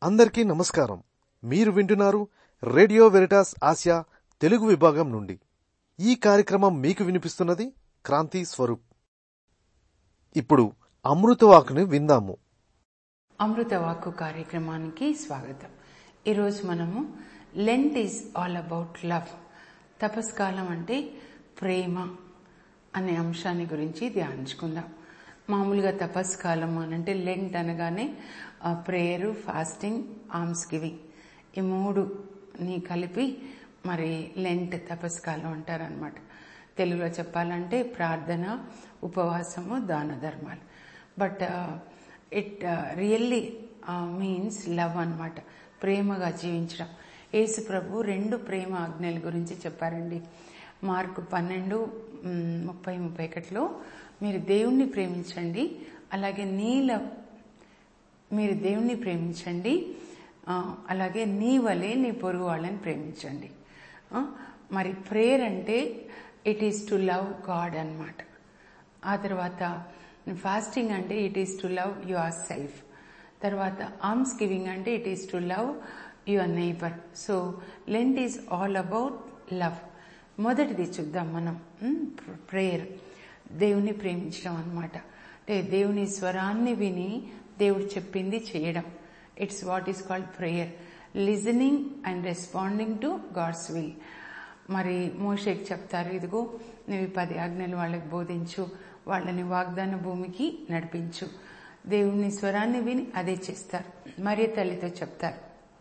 అందరికీ నమస్కారం మీరు వింటున్నారు రేడియో వెరిటాస్ ఆసియా తెలుగు విభాగం నుండి ఈ కార్యక్రమం మీకు వినిపిస్తున్నది క్రాంతి స్వరూప్ ఇప్పుడు అమృతవాకుని విందాము అమృతవాక్కు కార్యక్రమానికి స్వాగతం ఈరోజు మనము Lent is all about love తపస్కాలం అంటే ప్రేమ అనే అంశాన్ని గురించి ధ్యానించుకుందాం మామూలుగా తపస్కాలం అని అంటే లెంట్ అనగానే ప్రేయరు ఫాస్టింగ్ ఆర్మ్స్ గివింగ్ ఈ మూడుని కలిపి మరి లెంట్ తపస్కాలం అంటారనమాట తెలుగులో చెప్పాలంటే ప్రార్థన ఉపవాసము దాన ధర్మాలు but it really means love అన్నమాట ప్రేమగా జీవించడం యేసు ప్రభు రెండు ప్రేమ ఆజ్ఞల గురించి చెప్పారండి మార్కు పన్నెండు మ్, ముప్పై ముప్పై ఒకటిలో మీరు దేవుణ్ణి ప్రేమించండి అలాగే నీల మీరు దేవుణ్ణి ప్రేమించండి ఆ, అలాగే నీ వలె నీ పొరుగు వాళ్ళని ప్రేమించండి ఆ, మరి ప్రేయర్ అంటే it is to love God అన్నమాట ఆ తర్వాత ఫాస్టింగ్ అంటే it is to love yourself తర్వాత ఆర్మ్స్ గివింగ్ అంటే it is to love your neighbour so Lent is all about love మొదటిది చూద్దాం మనం ప్రేయర్ దేవుని ప్రేమించడం అన్నమాట అంటే దేవుని స్వరాన్ని విని దేవుడు చెప్పింది చేయడం it's what is called prayer listening and responding to God's will మరి మోషేకి చెప్తారు ఇదిగో నువ్వు ఈ పది ఆజ్ఞలు వాళ్ళకి బోధించు వాళ్ళని వాగ్దాన భూమికి నడిపించు దేవుని స్వరాన్ని విని అదే చేస్తారు మరి తల్లితో చెప్తారు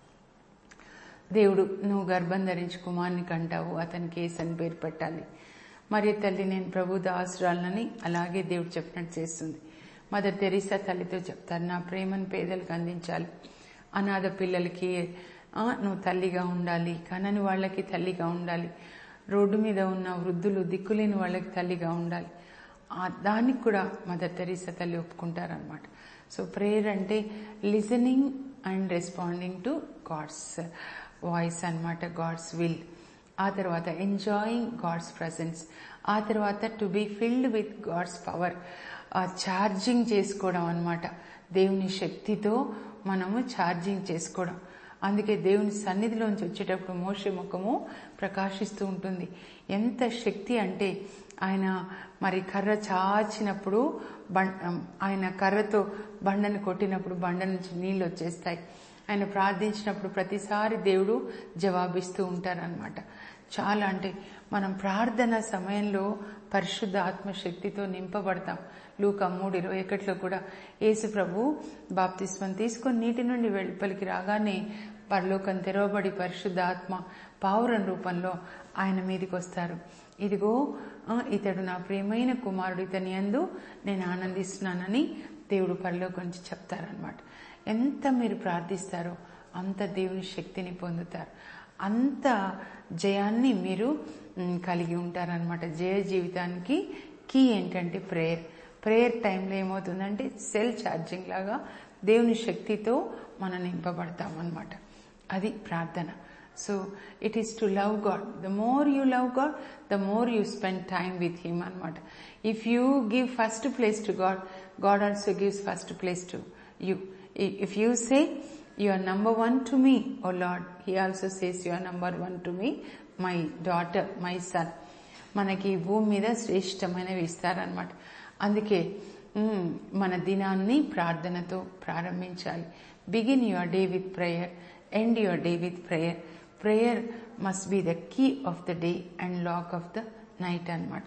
దేవుడు నువ్వు గర్భం ధరించి కుమార్ని కంటావు అతనికి ఏసని పేరు పెట్టాలి మరి తల్లి నేను ప్రభు దాసురాలని అలాగే దేవుడు చెప్పినట్టు చేస్తుంది మదర్ తెరీసా తల్లితో చెప్తారు నా ప్రేమను పేదలకు అందించాలి అనాథ పిల్లలకి ఆ, నువ్వు తల్లిగా ఉండాలి కనని వాళ్ళకి తల్లిగా ఉండాలి రోడ్డు మీద ఉన్న వృద్ధులు దిక్కులేని వాళ్ళకి తల్లిగా ఉండాలి ఆ దానికి కూడా మదర్ తెరీసా తల్లి ఒప్పుకుంటారనమాట సో ప్రేయర్ అంటే listening and responding to God's voice అన్నమాట గాడ్స్ విల్ ఆ తర్వాత ఎంజాయింగ్ గాడ్స్ ప్రజెన్స్ ఆ తర్వాత to be filled with God's power charging చేసుకోవడం అన్నమాట దేవుని శక్తితో మనము ఛార్జింగ్ చేసుకోవడం అందుకే దేవుని సన్నిధిలోంచి వచ్చేటప్పుడు మోషే ముఖము ప్రకాశిస్తూ ఉంటుంది ఎంత శక్తి అంటే ఆయన మరి కర్ర చాచినప్పుడు బం- ఆయన కర్రతో బండను కొట్టినప్పుడు బండ నుంచి నీళ్ళు వచ్చేస్తాయి ఆయన ప్రార్థించినప్పుడు ప్రతిసారి దేవుడు జవాబిస్తూ ఉంటారనమాట చాలా అంటే మనం ప్రార్థన సమయంలో పరిశుద్ధ ఆత్మశక్తితో నింపబడతాం లూక మూడు ఇరవై ఒకటిలో కూడా యేసు ప్రభు బాప్తిస్మం తీసుకొని నీటి నుండి వెలుపలికి రాగానే పరలోకం తెరవబడి పరిశుద్ధ ఆత్మ పావురం రూపంలో ఆయన మీదకి వస్తారు ఇదిగో ఆ, ఇతడు నా ప్రియమైన కుమారుడు ఇతని యందు నేను ఆనందిస్తున్నానని దేవుడు పరలోకం నుంచి చెప్తారనమాట ఎంత మీరు ప్రార్థిస్తారో అంత దేవుని శక్తిని పొందుతారు అంత జయాన్ని మీరు మ్, కలిగి ఉంటారనమాట జయ జీవితానికి కీ ఏంటంటే ప్రేయర్ ప్రేయర్ టైంలో ఏమవుతుందంటే సెల్ ఛార్జింగ్ లాగా దేవుని శక్తితో మనం నింపబడతాం అనమాట అది ప్రార్థన so it is to love God the more you love God the more you spend time with him అనమాట if you give first place to God God also gives first place to you if you say you are number one to me O Lord he also says you are number one to me my daughter my son మనకి ఈ భూమి మీద శ్రేష్టమైనవి ఇస్తారనమాట అందుకే మ్, మన దినాన్ని ప్రార్థనతో ప్రారంభించాలి begin your day with prayer end your day with prayer prayer must be the key of the day and lock of the night అన్నమాట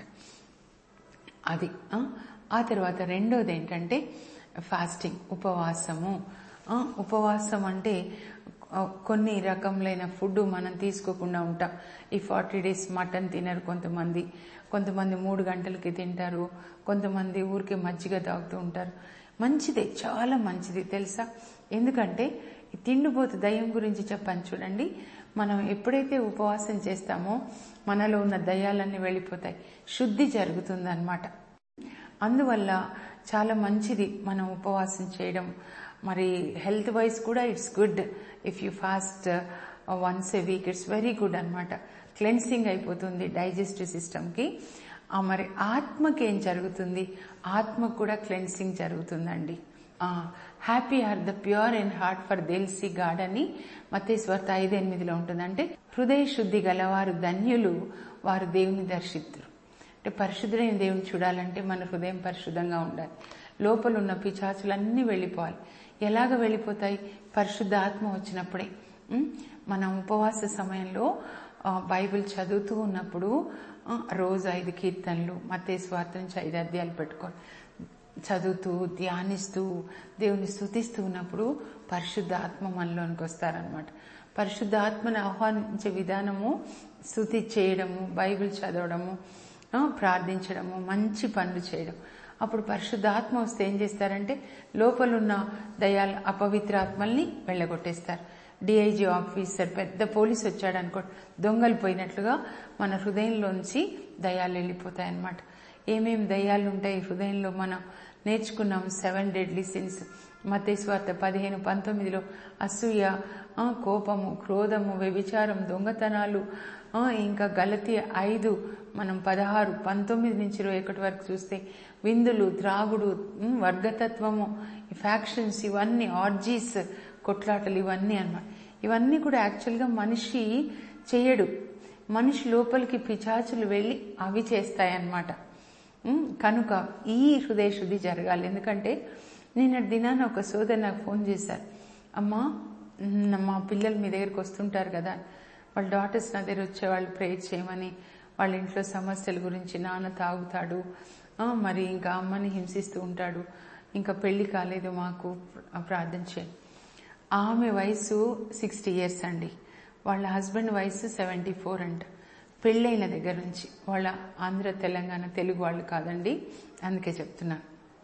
అది ఆ? ఆ తర్వాత రెండోది ఏంటంటే ఫాస్టింగ్ ఉపవాసము ఆ, ఉపవాసం అంటే ఆ, కొన్ని రకములైన ఫుడ్ మనం తీసుకోకుండా ఉంటాం ఈ ఫార్టీ డేస్ మటన్ తినరు కొంతమంది కొంతమంది మూడు గంటలకి తింటారు కొంతమంది ఊరికే మజ్జిగ తాగుతూ ఉంటారు మంచిదే చాలా మంచిది తెలుసా ఎందుకంటే ఈ తిండిపోతు దయ్యం గురించి చెప్పాను చూడండి మనం ఎప్పుడైతే ఉపవాసం చేస్తామో మనలో ఉన్న దయ్యాలన్నీ వెళ్ళిపోతాయి శుద్ధి జరుగుతుంది అందువల్ల చాలా మంచిది మనం ఉపవాసం చేయడం మరి హెల్త్ వైజ్ కూడా it's good if you fast once a week it's very good అనమాట క్లెన్సింగ్ అయిపోతుంది డైజెస్టివ్ సిస్టమ్కి మరి ఆత్మకి ఏం జరుగుతుంది ఆత్మకు కూడా క్లెన్సింగ్ జరుగుతుందండి happy are the pure and heart for they'll see God అని మతేశ్వర్త ఐదు ఎనిమిదిలో ఉంటుంది అంటే హృదయ శుద్ధి గలవారు ధన్యులు వారు దేవుని దర్శితురు అంటే పరిశుద్ధుడైన దేవుని చూడాలంటే మన హృదయం పరిశుద్ధంగా ఉండాలి లోపల ఉన్న పిచాచులన్నీ వెళ్ళిపోవాలి ఎలాగ వెళ్ళిపోతాయి పరిశుద్ధ ఆత్మ వచ్చినప్పుడే ఉం? మనం ఉపవాస సమయంలో ఆ, బైబిల్ చదువుతూ ఉన్నప్పుడు ఆ, రోజు ఐదు కీర్తనలు మతే స్వార్థ నుంచి ఐదు అధ్యాయాలు పెట్టుకొని చదువుతూ ధ్యానిస్తూ దేవుని స్థుతిస్తూ ఉన్నప్పుడు పరిశుద్ధ ఆత్మ మనలోనికి వస్తారనమాట పరిశుద్ధ ఆత్మను ఆహ్వానించే విధానము స్థుతి చేయడము బైబిల్ చదవడము ఆ, ప్రార్థించడము మంచి పనులు చేయడం అప్పుడు పరిశుద్ధాత్మ వస్తే ఏం చేస్తారంటే లోపలున్న దయాల అపవిత్ర ఆత్మల్ని వెళ్ళగొట్టేస్తారు డిఐజీ ఆఫీసర్ పెద్ద పోలీస్ వచ్చాడు అనుకో దొంగలు పోయినట్లుగా మన హృదయంలోంచి దయాలు వెళ్ళిపోతాయి అన్నమాట ఏమేం దయ్యాలు ఉంటాయి హృదయంలో మనం నేర్చుకున్నాం సెవెన్ డెడ్లీ సిన్స్ మతేశ్వార్త పదిహేను పంతొమ్మిదిలో అసూయ ఆ, కోపము క్రోధము వ్యభిచారం దొంగతనాలు ఆ, ఇంకా గలతి ఐదు మనం పదహారు పంతొమ్మిది నుంచి ఇరవై ఒకటి వరకు చూస్తే విందులు త్రాగుడు ఉమ్, వర్గతత్వము ఫ్యాక్షన్స్ ఇవన్నీ ఆర్జీస్ కొట్లాటలు ఇవన్నీ అన్నమాట ఇవన్నీ కూడా యాక్చువల్గా మనిషి చేయడు మనిషి లోపలికి పిచాచులు వెళ్ళి అవి చేస్తాయన్నమాట ఉమ్, కనుక ఈ హృదయ శుద్ధి జరగాలి ఎందుకంటే నిన్న దినాన ఒక సోదరు నాకు ఫోన్ చేశారు అమ్మా ఉమ్, మా పిల్లలు మీ దగ్గరికి వస్తుంటారు కదా వాళ్ళ డాటర్స్ నా దగ్గర వచ్చే వాళ్ళు ప్రేయర్ చేయమని వాళ్ళ ఇంట్లో సమస్యల గురించి నాన్న తాగుతాడు ఆ, మరి ఇంకా అమ్మని హింసిస్తూ ఉంటాడు ఇంకా పెళ్లి కాలేదు మాకు ప్రార్థన చేయండి ఆమె వయసు సిక్స్టీ ఇయర్స్ అండి వాళ్ళ హస్బెండ్ వయసు సెవెంటీ ఫోర్ అంట పెళ్ళైన దగ్గర నుంచి వాళ్ళ ఆంధ్ర తెలంగాణ తెలుగు వాళ్ళు కాదండి అందుకే చెప్తున్నాను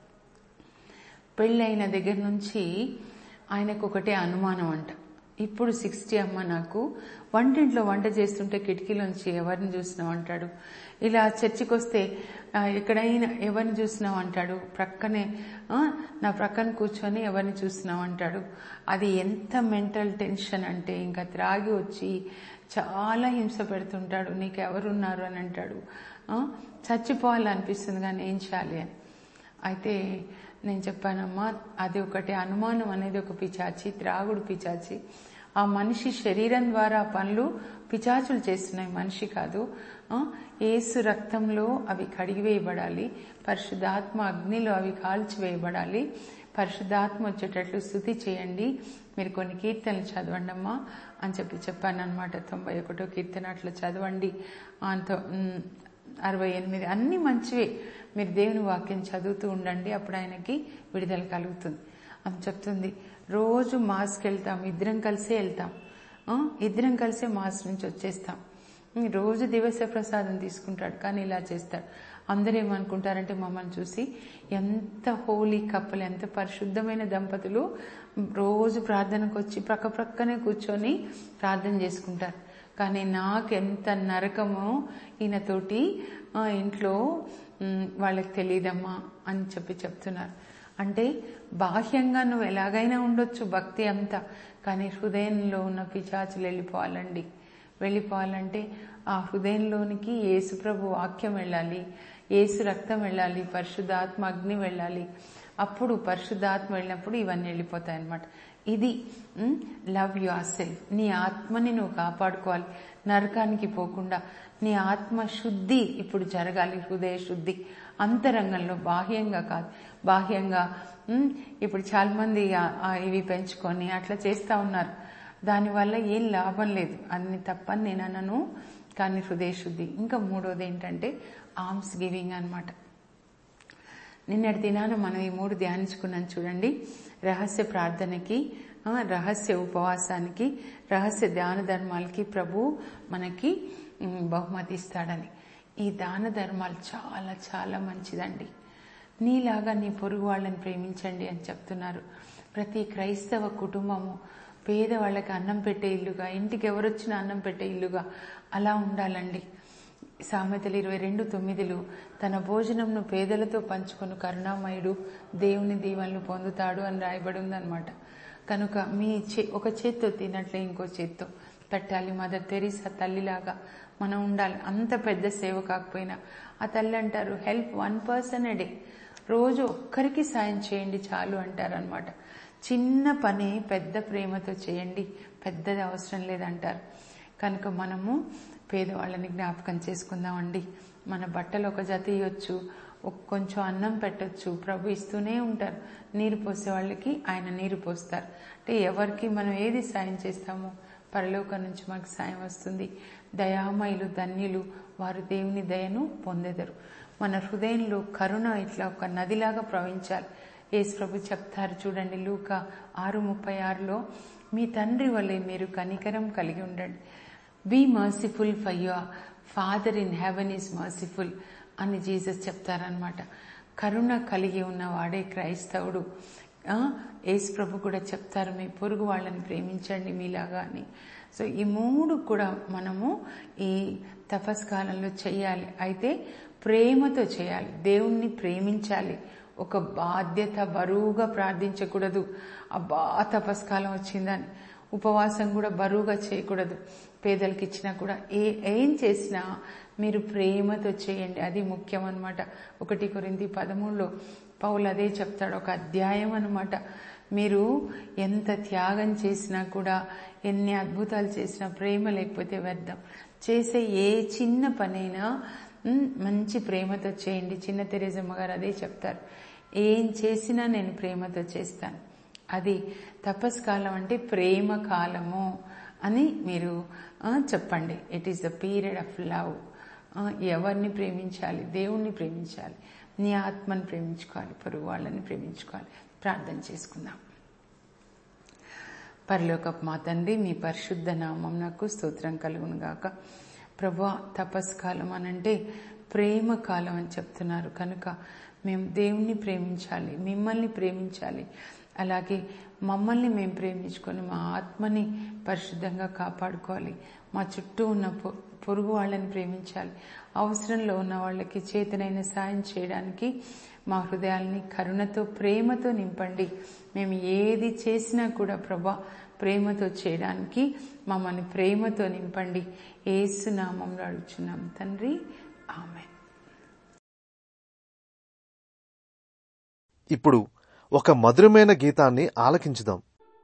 పెళ్ళైన దగ్గర నుంచి ఆయనకు ఒకటే అనుమానం అంట ఇప్పుడు సిక్స్టీ అమ్మ నాకు వంటింట్లో వంట చేస్తుంటే కిటికీలోంచి ఎవరిని చూసినావు అంటాడు ఇలా చర్చికి వస్తే ఆ, ఎక్కడైనా ఎవరిని చూసినావు అంటాడు ప్రక్కనే ఆ, నా ప్రక్కన కూర్చొని ఎవరిని చూసినావు అంటాడు అది ఎంత మెంటల్ టెన్షన్ అంటే ఇంకా త్రాగి వచ్చి చాలా హింస పెడుతుంటాడు నీకు ఎవరున్నారు అని అంటాడు ఆ, చచ్చిపోవాలనిపిస్తుంది కానీ ఏం చేయాలి అని అయితే నేను చెప్పానమ్మా అది ఒకటి అనుమానం అనేది ఒక పిచాచి త్రాగుడు పిచాచి ఆ మనిషి శరీరం ద్వారా ఆ పనులు పిచాచులు చేస్తున్నాయి మనిషి కాదు ఆ, ఏసు రక్తంలో అవి కడిగివేయబడాలి పరిశుద్ధాత్మ అగ్నిలో అవి కాల్చివేయబడాలి పరిశుద్ధాత్మ వచ్చేటట్లు స్థుతి చేయండి మీరు కొన్ని కీర్తనలు చదవండి అమ్మా అని చెప్పి చెప్పాను అనమాట తొంభై ఒకటో కీర్తన అట్లా చదవండి అంత ఉమ్, అరవై ఎనిమిది అన్ని మంచివే మీరు దేవుని వాక్యం చదువుతూ ఉండండి అప్పుడు ఆయనకి విడుదల కలుగుతుంది అని చెప్తుంది రోజు మాస్కి వెళ్తాం ఇద్దరం కలిసే వెళ్తాం ఆ, ఇద్దరం కలిసే మాస్ నుంచి వచ్చేస్తాం ఉమ్, రోజు దివస ప్రసాదం తీసుకుంటాడు కానీ ఇలా చేస్తాడు అందరూ ఏమనుకుంటారంటే మమ్మల్ని చూసి ఎంత హోలీ కప్పలు ఎంత పరిశుద్ధమైన దంపతులు రోజు ప్రార్థనకు వచ్చి ప్రక్క ప్రక్కనే కూర్చొని ప్రార్థన చేసుకుంటారు కానీ నాకు ఎంత నరకమో ఈయనతోటి ఆ, ఇంట్లో ఉమ్, వాళ్ళకి తెలియదమ్మా అని చెప్పి చెప్తున్నారు అంటే బాహ్యంగా నువ్వు ఎలాగైనా ఉండొచ్చు భక్తి అంతా కానీ హృదయంలో ఉన్న పిచాచులు వెళ్ళిపోవాలండి వెళ్ళిపోవాలంటే ఆ హృదయంలోనికి యేసు ప్రభు వాక్యం వెళ్ళాలి యేసు రక్తం వెళ్ళాలి పరిశుద్ధాత్మ అగ్ని వెళ్ళాలి అప్పుడు పరిశుద్ధాత్మ వెళ్ళినప్పుడు ఇవన్నీ వెళ్ళిపోతాయి అన్నమాట ఇది లవ్ యువర్ సెల్ఫ్ నీ ఆత్మని నువ్వు కాపాడుకోవాలి నరకానికి పోకుండా నీ ఆత్మ శుద్ధి ఇప్పుడు జరగాలి హృదయ శుద్ధి అంతరంగంలో బాహ్యంగా కాదు బాహ్యంగా ఉమ్, ఇప్పుడు చాలా మంది ఆ- ఆ ఇవి పెంచుకొని అట్లా చేస్తా ఉన్నారు దానివల్ల ఏం లాభం లేదు అన్ని తప్పని నేను అనను కానీ హృదయ శుద్ధి ఇంకా మూడోది ఏంటంటే ఆర్మ్స్ గివింగ్ అన్నమాట నిన్నటి దినాన మనం ఈ మూడు ధ్యానించుకున్నాం చూడండి రహస్య ప్రార్థనకి ఆ, రహస్య ఉపవాసానికి రహస్య దాన ధర్మాలకి ప్రభు మనకి ఉమ్, బహుమతి ఇస్తాడని ఈ దాన ధర్మాలు చాలా చాలా మంచిదండి నీలాగా నీ పొరుగు వాళ్ళని ప్రేమించండి అని చెప్తున్నారు ప్రతి క్రైస్తవ కుటుంబము పేదవాళ్ళకి అన్నం పెట్టే ఇల్లుగా ఇంటికి ఎవరొచ్చినా అన్నం పెట్టే ఇల్లుగా అలా ఉండాలండి సామెతలు ఇరవై రెండు తొమ్మిదిలో తన భోజనంను పేదలతో పంచుకొని కరుణామయుడు దేవుని దీవెనలు పొందుతాడు అని రాయబడి ఉందన్నమాట కనుక మీ చే ఒక చేత్తో తినట్లే ఇంకో చేత్తో పెట్టాలి మదర్ తెరీసా తల్లిలాగా మనం ఉండాలి అంత పెద్ద సేవ కాకపోయినా ఆ తల్లి అంటారు help one person a day రోజు ఒక్కరికి సాయం చేయండి చాలు అంటారు అనమాట చిన్న పని పెద్ద ప్రేమతో చేయండి పెద్దది అవసరం లేదంటారు కనుక మనము పేదవాళ్ళని జ్ఞాపకం చేసుకుందామండి మన బట్టలు ఒక జత ఇవ్వచ్చు కొంచెం అన్నం పెట్టచ్చు ప్రభు ఇస్తూనే ఉంటారు నీరు పోసే వాళ్ళకి ఆయన నీరు పోస్తారు అంటే ఎవరికి మనం ఏది సాయం చేస్తామో పరలోకం నుంచి మనకు సాయం వస్తుంది దయామయులు ధన్యులు వారు దేవుని దయను పొందెదరు మన హృదయంలో కరుణ ఇట్లా ఒక నదిలాగా ప్రవహించాలి యేసు ప్రభు చెప్తారు చూడండి లూక ఆరు ముప్పై ఆరులో మీ తండ్రి వల్లే మీరు కనికరం కలిగి ఉండండి be merciful for your father in heaven is merciful అని జీసస్ చెప్తారనమాట కరుణ కలిగి ఉన్నవాడే క్రైస్తవుడు యేసు ప్రభు కూడా చెప్తారు మీ పొరుగు వాళ్ళని ప్రేమించండి మీలాగా అని సో ఈ మూడు కూడా మనము ఈ తపస్కాలంలో చేయాలి అయితే ప్రేమతో చేయాలి దేవుణ్ణి ప్రేమించాలి ఒక బాధ్యత బరువుగా ప్రార్థించకూడదు అబ్బా తపస్కాలం వచ్చిందని ఉపవాసం కూడా బరువుగా చేయకూడదు పేదలకు ఇచ్చినా కూడా ఏ ఏం చేసినా మీరు ప్రేమతో చేయండి అది ముఖ్యం అనమాట ఒకటి కొరింది పదమూడులో పౌలు అదే చెప్తాడు ఒక అధ్యాయం అనమాట మీరు ఎంత త్యాగం చేసినా కూడా ఎన్ని అద్భుతాలు చేసినా ప్రేమ లేకపోతే వ్యర్థం చేసే ఏ చిన్న పనైనా మంచి ప్రేమతో చేయండి చిన్న తెరేజమ్మ గారు అదే చెప్తారు ఏం చేసినా నేను ప్రేమతో చేస్తాను అది తపస్కాలం అంటే ప్రేమ కాలము అని మీరు చెప్పండి it is the period of love ఎవరిని ప్రేమించాలి దేవుణ్ణి ప్రేమించాలి నీ ఆత్మని ప్రేమించుకోవాలి పొరుగు వాళ్ళని ప్రేమించుకోవాలి ప్రార్థన చేసుకుందాం పరలోకపు మా తండ్రి మీ పరిశుద్ధ నామం నాకు స్తోత్రం కలుగును గాక ప్రభు తపస్కాలం అనంటే ప్రేమ కాలం అని చెప్తున్నారు కనుక మేము దేవుణ్ణి ప్రేమించాలి మిమ్మల్ని ప్రేమించాలి అలాగే మమ్మల్ని మేము ప్రేమించుకొని మా ఆత్మని పరిశుద్ధంగా కాపాడుకోవాలి మా చుట్టూ ఉన్న పొరుగు వాళ్ళని ప్రేమించాలి అవసరంలో ఉన్న వాళ్ళకి చేతనైన సాయం చేయడానికి మా హృదయాల్ని కరుణతో ప్రేమతో నింపండి మేము ఏది చేసినా కూడా ప్రభా ప్రేమతో చేయడానికి మమ్మల్ని ప్రేమతో నింపండి ఏసునామంలో అడుగుచున్నాం తండ్రి ఆమె ఇప్పుడు ఒక మధురమైన గీతాన్ని ఆలకించుదాం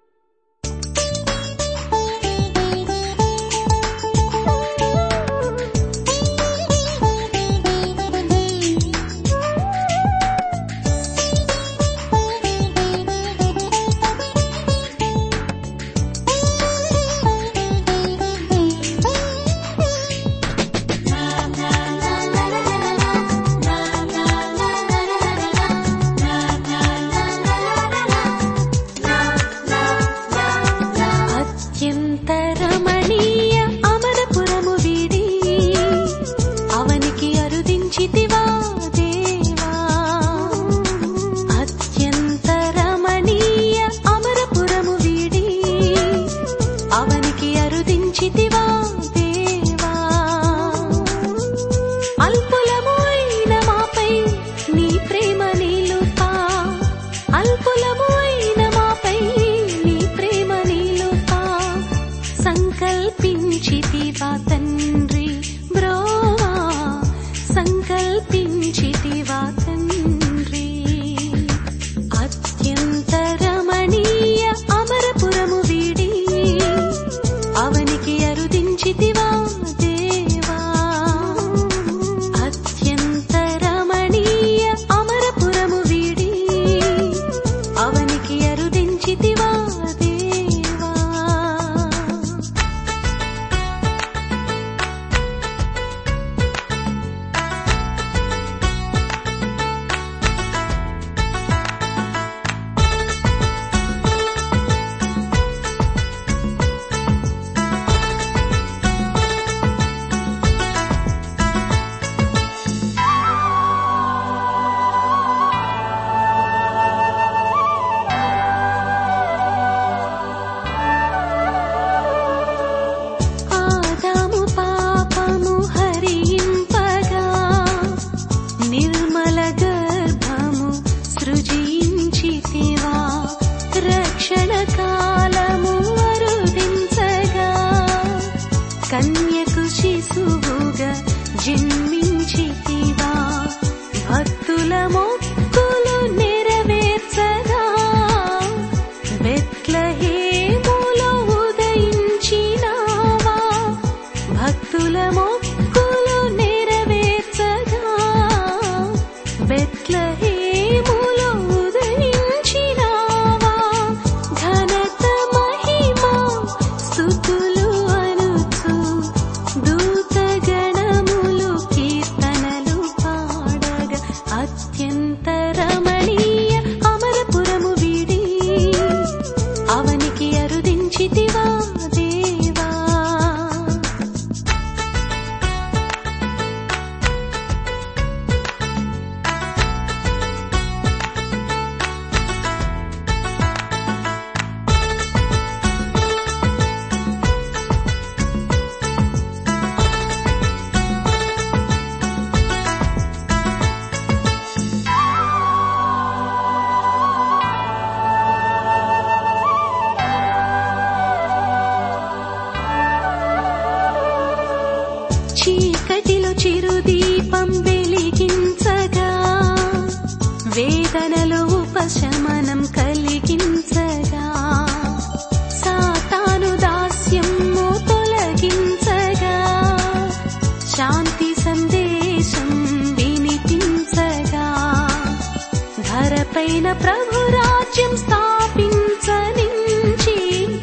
అత్యంత రమణీయ అమరపురము వీడి అవనికి అరుదించితివా దేవా అత్యంత రమణీయ అమరపురము వీడి అవనికి అరుదించితివా దేవా అల్పులము అయిన మాపై నీ ప్రేమ నిలుపా అల్పులము అయిన మాపై నీ ప్రేమ నిలుపా సంకల్పించితివా తండ్రి బ్రోవా సంకల్పించితివా తండ్రి అత్యంత రమణీయ అమరపురము వీడి అవనికి అరుదించితివా దేవా అత్యంత రమణీయ అమరపురము వీడి అవనికి అరుదించితివా దేవా అరుదించితివా దేవా చీకటిలో చిరుదీపం వెలిగించగా వేదనలో ఉపశమనం కలిగించగా సాతాను దాస్యము తొలగించగా శాంతి సందేశం వినిపించగా ధరపైన ప్రభు రాజ్యం స్థాపించనించి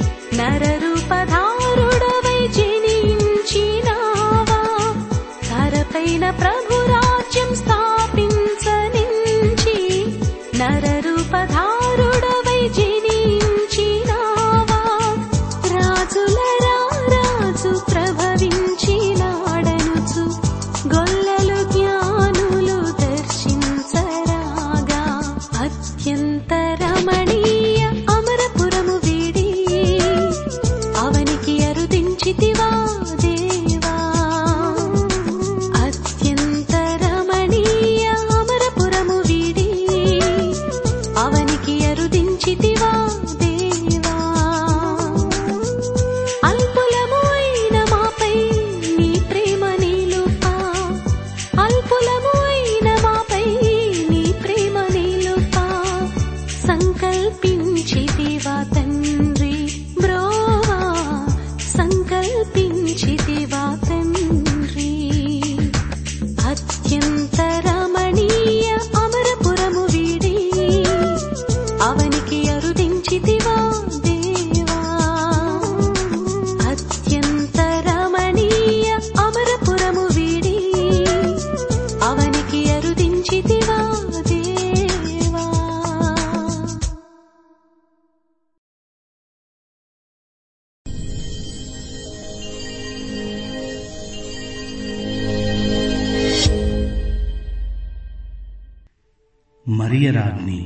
నరరూపధారుడవై జనించినావా ధరపైన ప్రభు రాజ్యం స్థాపించనించి నరరూపధారుడవై జనించినావా రాజులరా రాజు ప్రభవించినాడనుచు గొల్లలు జ్ఞానులు దర్శించరాగా అత్యంత రమణీయ అమరపురము వీడి అవనికి అరుదించితివా దేవా అత్యంత రమణీయ అమరపురము వీడి అవనికి అరుదించితివా దేవా అల్పులము అయిన మాపై నీ ప్రేమ నిలుపా అల్పులము అయిన మాపై నీ ప్రేమ నిలుపా సంకల్పించితివా తండ్రి బ్రోవా సంకల్పించితివా తండ్రి అత్యంత రమణీయ అమరపురము వీడి అవనికి అరుదించితివా దేవా అత్యంత రమణీయ అమరపురము వీడి అవనికి అరుదించితివా దేవా మరియ రాజ్ఞి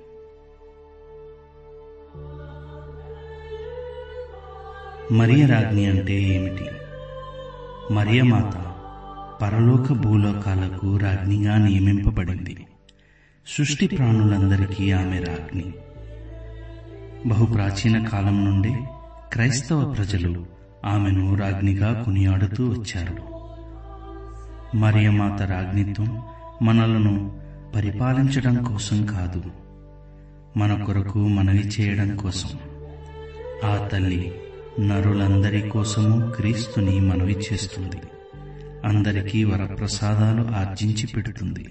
మరియ రాజ్ఞి అంటే ఏమిటి మరియమాత పరలోక భూలోకాలకు రాజ్ఞిగా నియమింపబడింది సృష్టి ప్రాణులందరికీ ఆమె రాజ్ఞి బహు ప్రాచీన కాలం నుండే క్రైస్తవ ప్రజలు ఆమెను రాజ్ఞిగా కొనియాడుతూ వచ్చారు మరియమాత రాజ్ఞిత్వం మనలను పరిపాలించడం కోసం కాదు మన కొరకు మనవి చేయడం కోసం ఆ తల్లి నరులందరి కోసము క్రీస్తుని మనవి చేస్తుంది అందరికీ వరప్రసాదాలు ఆర్జించి పెడుతుంది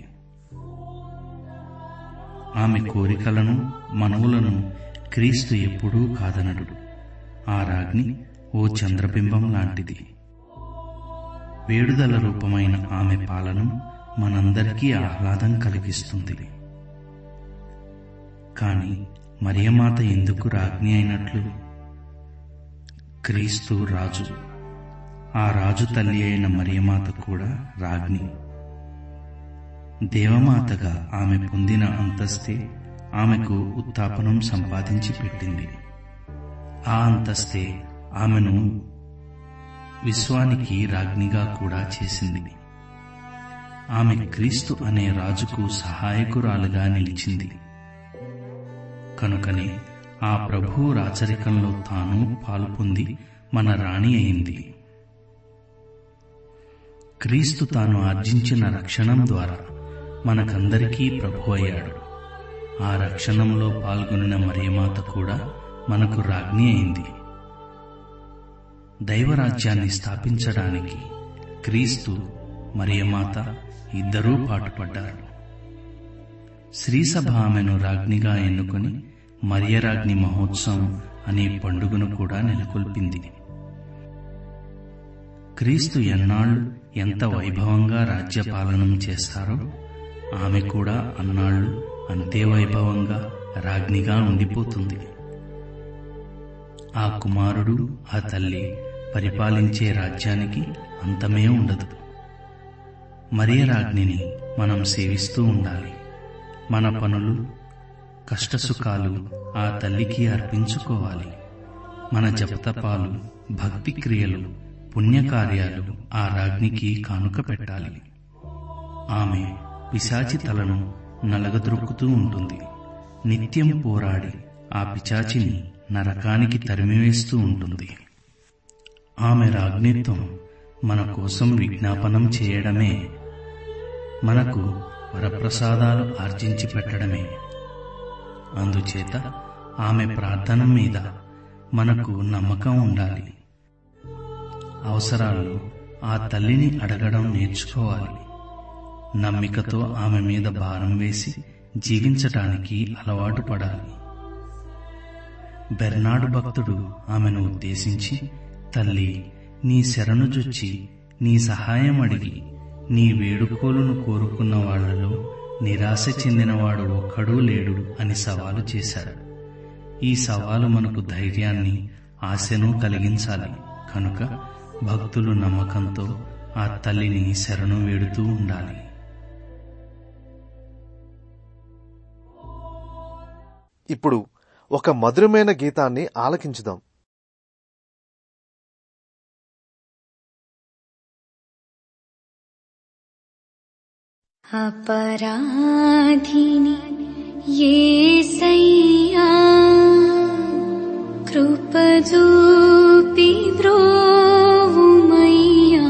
ఆమె కోరికలను మనవులను క్రీస్తు ఎప్పుడూ కాదనడు ఆ రాజ్ఞి ఓ చంద్రబింబం లాంటిది వేడుదల రూపమైన ఆమె పాలన మనందరికీ ఆహ్లాదం కలిగిస్తుంది కాని మరియమాత ఎందుకు రాజ్ఞి అయినట్లు క్రీస్తు రాజు ఆ రాజు తల్లి అయిన మరియమాత కూడా రాజ్ఞి దేవమాతగా ఆమె పొందిన అంతస్తే ఆమెకు ఉత్తాపనం సంపాదించి పెట్టింది ఆ అంతస్తే ఆమెను విశ్వానికి రాజ్ఞిగా కూడా చేసింది ఆమె క్రీస్తు అనే రాజుకు సహాయకురాలుగా నిలిచింది కనుకనే ఆ ప్రభు రాచరికంలో తాను పాల్పొంది మన రాణి అయింది క్రీస్తు తాను ఆర్జించిన రక్షణం ద్వారా మనకందరికీ ప్రభు అయ్యాడు ఆ రక్షణంలో పాల్గొనిన మరియమాత కూడా మనకు రాజ్ఞి అయింది దైవరాజ్యాన్ని స్థాపించడానికి క్రీస్తు మరియమాత ఇద్దరూ పాటుపడ్డారు శ్రీసభ ఆమెను రాజ్ఞిగా ఎన్నుకొని మరియరాజ్ఞి మహోత్సవం అనే పండుగను కూడా నెలకొల్పింది క్రీస్తు ఎన్నాళ్ళు ఎంత వైభవంగా రాజ్యపాలనం చేస్తారో ఆమె కూడా అన్నాళ్ళు అంతే వైభవంగా రాజ్ఞిగా ఉండిపోతుంది ఆ కుమారుడు ఆ తల్లి పరిపాలించే రాజ్యానికి అంతమే ఉండదు మరియ రాజ్ఞిని మనం సేవిస్తూ ఉండాలి మన పనులు కష్టసుఖాలు ఆ తల్లికి అర్పించుకోవాలి మన జపతపాలు భక్తి క్రియలు పుణ్యకార్యాలు ఆ రాజ్ఞికి కానుక పెట్టాలి ఆమె పిశాచి తలను నలగద్రొక్కుతూ ఉంటుంది నిత్యం పోరాడి ఆ పిచాచిని నరకానికి తరిమివేస్తూ ఉంటుంది ఆమె రాజ్ఞిత్వం మన కోసం విజ్ఞాపనం చేయడమే మనకు వరప్రసాదాలు ఆర్జించి పెట్టడమే అందుచేత ఆమె ప్రార్థన మీద మనకు నమ్మకం ఉండాలి అవసరాల్లో ఆ తల్లిని అడగడం నేర్చుకోవాలి నమ్మికతో ఆమె మీద భారం వేసి జీవించటానికి అలవాటు పడాలి బెర్నాడు భక్తుడు ఆమెను ఉద్దేశించి తల్లి నీ శరణు జొచ్చి నీ సహాయం అడిగి నీ వేడుకోలును కోరుకున్న వాళ్లలో నిరాశ చెందినవాడు ఒక్కడూ లేడు అని సవాలు చేశాడు ఈ సవాలు మనకు ధైర్యాన్ని ఆశను కలిగించాలి కనుక భక్తులు నమ్మకంతో ఆ తల్లిని శరణు వేడుతూ ఉండాలి ఇప్పుడు ఒక మధురమైన గీతాన్ని ఆలకించుదాం अपराधिनि येसయ్యా కృపజూపి ద్రోవుమయ్యా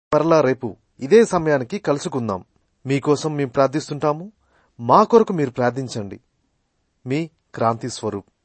మరలా రేపు ఇదే సమయానికి కలుసుకుందాం మీకోసం మేము ప్రార్థిస్తుంటాము మా కొరకు మీరు ప్రార్థించండి మీ క్రాంతి స్వరూప్